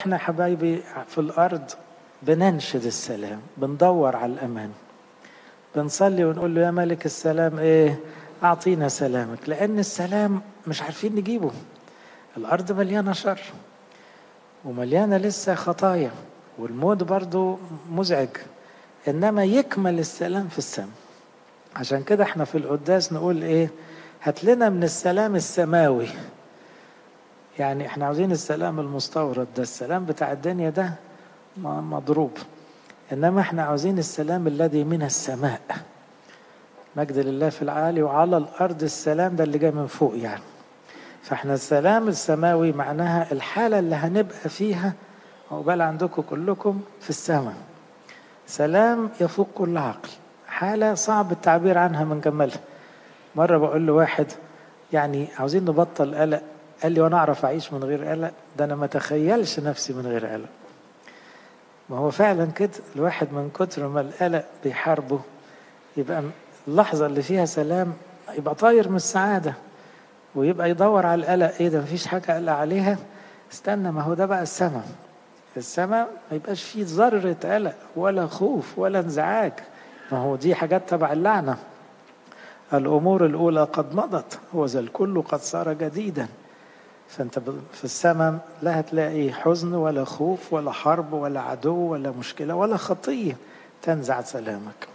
احنا حبايبي في الارض بننشد السلام بندور على الامان بنصلي ونقول له يا ملك السلام ايه اعطينا سلامك لان السلام مش عارفين نجيبه الارض مليانه شر ومليانه لسه خطايا والموت برضو مزعج انما يكمل السلام في السماء عشان كده احنا في القداس نقول ايه هات لنا من السلام السماوي يعني احنا عاوزين السلام المستورد ده السلام بتاع الدنيا ده مضروب انما احنا عاوزين السلام الذي من السماء مجد لله في العالي وعلى الارض السلام ده اللي جاي من فوق يعني فاحنا السلام السماوي معناها الحاله اللي هنبقى فيها عقبال عندكم كلكم في السماء سلام يفوق كل عقل حاله صعب التعبير عنها من جمالها مره بقول له واحد يعني عاوزين نبطل قلق قال لي وانا اعرف اعيش من غير قلق ده انا ما اتخيلش نفسي من غير قلق ما هو فعلا كده الواحد من كتر ما القلق بيحاربه يبقى اللحظة اللي فيها سلام يبقى طاير من السعادة ويبقى يدور على القلق ايه ده مفيش حاجة اقلق عليها استنى ما هو ده بقى السماء السماء ما يبقاش فيه ذرة قلق ولا خوف ولا انزعاج ما هو دي حاجات تبع اللعنة الأمور الأولى قد مضت وذا الكل قد صار جديدا فأنت في السماء لا هتلاقي حزن ولا خوف ولا حرب ولا عدو ولا مشكلة ولا خطية تنزع سلامك